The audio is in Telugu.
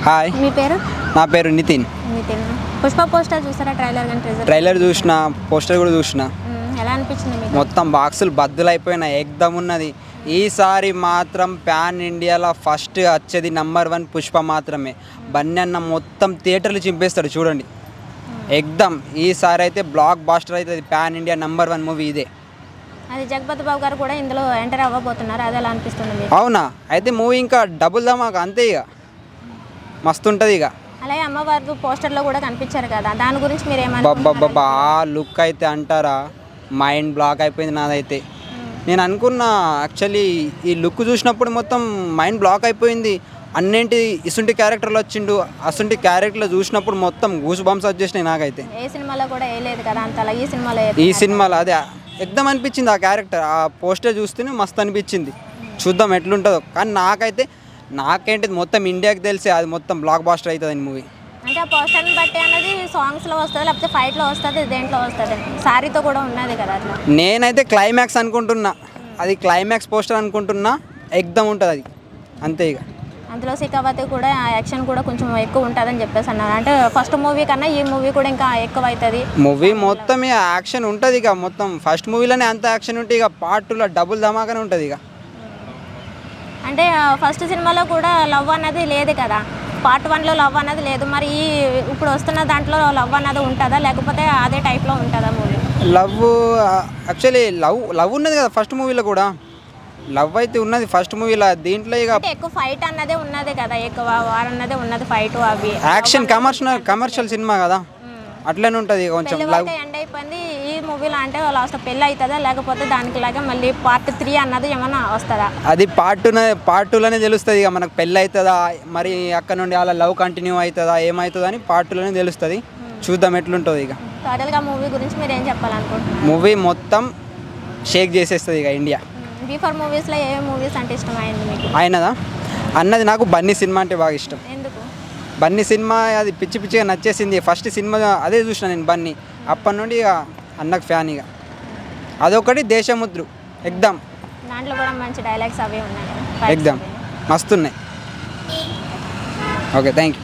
హాయ్ మీ పేరు నా పేరు నితిన్ నితిన్ పుష్ప పోస్టర్ చూసారా ట్రైలర్ కానీ ట్రెజర్ ట్రైలర్ చూసిన పోస్టర్ కూడా చూసిన ఎలా అనిపించింది మీకు మొత్తం బాక్సులు బద్దులైపోయినా ఎగ్దమ్ ఉన్నది ఈసారి మాత్రం ప్యాన్ ఇండియాలో ఫస్ట్ వచ్చేది నంబర్ వన్ పుష్ప మాత్రమే బన్నెన్న మొత్తం థియేటర్లు చింపేస్తాడు చూడండి ఎగ్దమ్ ఈసారి అయితే బ్లాక్ బాస్టర్ అవుతుంది pan India number one movie ఇదే అది జగపతి బాబు గారు కూడా ఇందులో ఎంటర్ అవ్వబోతున్నారు అది ఎలా అనిపిస్తుంది మీకు అవునా అయితే మూవీ ఇంకా డబుల్ ధమాకా అంతే ఇక మస్తు ఉంటుంది ఇక అలాగే అమ్మవారు పోస్టర్లో కూడా కనిపించారు కదా దాని గురించి మీరు బాబా ఆ లుక్ అయితే అంటారా మైండ్ బ్లాక్ అయిపోయింది నాదైతే నేను అనుకున్నా యాక్చువల్లీ ఈ లుక్ చూసినప్పుడు మొత్తం మైండ్ బ్లాక్ అయిపోయింది అన్నింటి ఇసుంటి క్యారెక్టర్లు వచ్చిండు అసుంటి క్యారెక్టర్లు చూసినప్పుడు మొత్తం గూస్ బంప్స్ వచ్చేసినాయి నాకైతే ఏ సినిమాలో కూడా వేయలేదు కదా అంతలా ఈ సినిమాలో ఈ వేస్తున్నారు. సినిమాలో అదే ఎగ్దం అనిపించింది ఆ క్యారెక్టర్ ఆ పోస్టర్ చూస్తేనే మస్తు అనిపించింది చూద్దాం ఎట్లుంటుందో కానీ నాకైతే నాకేంటి మొత్తం ఇండియాకి తెలిసే అది మొత్తం బ్లాక్ బాస్టర్ అవుతుంది మూవీ అంటే ఆ పోస్టర్ని బట్టి అనేది సాంగ్స్లో వస్తుంది లేకపోతే ఫైట్లో వస్తుంది దేంట్లో వస్తుంది సారీతో కూడా ఉన్నది కదా అట్లా నేనైతే క్లైమాక్స్ అనుకుంటున్నా అది క్లైమాక్స్ పోస్టర్ అనుకుంటున్నా ఎగ్దమ్ ఉంటుంది అది అంతే ఇక అందులో శిఖావతి కూడా యాక్షన్ కూడా కొంచెం ఎక్కువ ఉంటుందని చెప్పేసి అన్నారు అంటే ఫస్ట్ మూవీ కన్నా ఈ మూవీ కూడా ఇంకా ఎక్కువ అవుతుంది మూవీ మొత్తం ఇక యాక్షన్ ఉంటుంది ఇక మొత్తం ఫస్ట్ మూవీలోనే అంత యాక్షన్ ఉంటుంది ఇక పార్ట్ టూలో డబుల్ ధమాకానే ఉంటుంది ఇక అంటే ఫస్ట్ సినిమాలో కూడా లవ్ అన్నది లేదు కదా పార్ట్ వన్లో లవ్ అన్నది లేదు మరి ఈ ఇప్పుడు వస్తున్న దాంట్లో లవ్ అన్నది ఉంటుందా లేకపోతే అదే టైప్లో ఉంటుందా movie love actually love love ఉన్నది కదా ఫస్ట్ మూవీలో కూడా లవ్ అయితే ఉన్నది ఫస్ట్ మూవీలో దీంట్లో ఇక అంటే ఎక్కువ ఫైట్ అన్నదే ఉన్నది కదా ఎక్కువ వార్ అన్నదే ఉన్నది ఫైట్ అవి యాక్షన్ కమర్షియల్ కమర్షియల్ సినిమా కదా అట్లనే ఉంటుంది ఇక కొంచెం పెళ్లి లవ్ వరకు ఎండ్ అయిపోయింది ఈ మూవీలో అంటే లాస్ట్ పెళ్ళి అవుతుందా లేకపోతే దానికి లాగా మళ్ళీ పార్ట్ త్రీ అన్నది ఏమన్నా వస్తుందా అది పార్ట్ టూ పార్ట్ టూలోనే తెలుస్తుంది ఇక మనకు పెళ్ళి అవుతుందా మరి అక్కడ నుండి అలా లవ్ కంటిన్యూ అవుతుందా ఏమవుతుందా అని పార్ట్ టూలోనే తెలుస్తుంది చూద్దాం ఎట్లుంటుంది ఇక టోటల్గా మూవీ గురించి మీరు ఏం చెప్పాలనుకుంటున్నారు మూవీ మొత్తం షేక్ చేసేస్తుంది ఇక ఇండియా బిఫోర్ మూవీస్లో ఏ మూవీస్ అంటే ఇష్టమైంది మీకు అయినదా అన్నది నాకు బన్నీ సినిమా అంటే బాగా ఇష్టం ఎందుకు బన్నీ సినిమా అది పిచ్చి పిచ్చిగా నచ్చేసింది ఫస్ట్ సినిమా అదే చూసిన నేను బన్నీ అప్పటి నుండి ఇక అన్నకు ఫ్యాన్ ఇక అదొకటి దేశముద్రు ఎగ్దాం దాంట్లో కూడా మంచి డైలాగ్స్ అవి ఉన్నాయి కదా fights ఎగ్దాం అవి. మస్తున్నాయి ఓకే థ్యాంక్ యూ